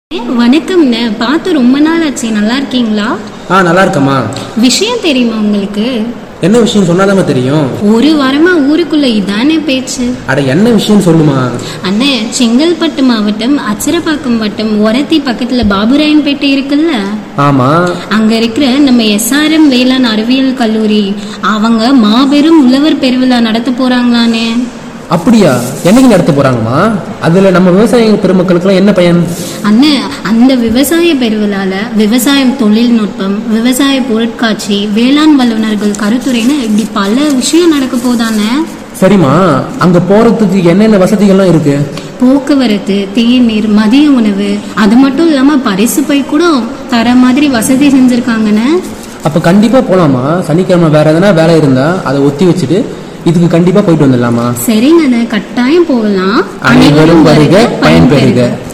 வணக்கம்ண்ணே பார்த்து ரொம்ப நாள் ஆச்சு நல்லா இருக்கீங்களா ஆ நல்லா இருக்கம்மா விஷயம் தெரியுமா உங்களுக்கு என்ன விஷயம் சொன்னாதாம்மா தெரியும் ஒரு வாரமா ஊருக்குள்ள இதானே பேச்சு அட என்ன விஷயம் சொல்லுமா அண்ணே செங்கல்பட்டு மாவட்டம் அச்சரப்பாக்கம் வட்டம் ஒரத்தி பக்கத்துல பாபுராயன்பேட்டை இருக்குல்ல ஆமா அங்க இருக்கிற நம்ம எஸ்ஆர்எம் வேளாண் அறிவியல் கல்லூரி அவங்க மாபெரும் உழவர் பெருவிழா நடத்த போறாங்களானே அப்படியா என்னைக்கு நடத்த போறாங்கம்மா அதுல நம்ம விவசாய பெருமக்களுக்கெல்லாம் என்ன பயன் அண்ணே அந்த விவசாய பெருவிழால விவசாயம் தொழில்நுட்பம் விவசாய பொருட்காட்சி வேளாண் வல்லுநர்கள் கருத்துரைன்னு இப்படி பல விஷயம் நடக்க போதானே சரிம்மா அங்க போறதுக்கு என்னென்ன வசதிகள்லாம் இருக்கு போக்குவரத்து தேநீர் மதிய உணவு அது மட்டும் இல்லாம பரிசு பை கூட தர மாதிரி வசதி செஞ்சிருக்காங்கண்ணே அப்ப கண்டிப்பா போலாமா சனிக்கிழமை வேற எதனா வேலை இருந்தா அதை ஒத்தி வச்சுட்டு இதுக்கு கண்டிப்பா போயிட்டு வந்துடலாமா சரிங்கண்ணே கட்டாயம் போகலாம் அனைவரும் வருக பயன்பெறுக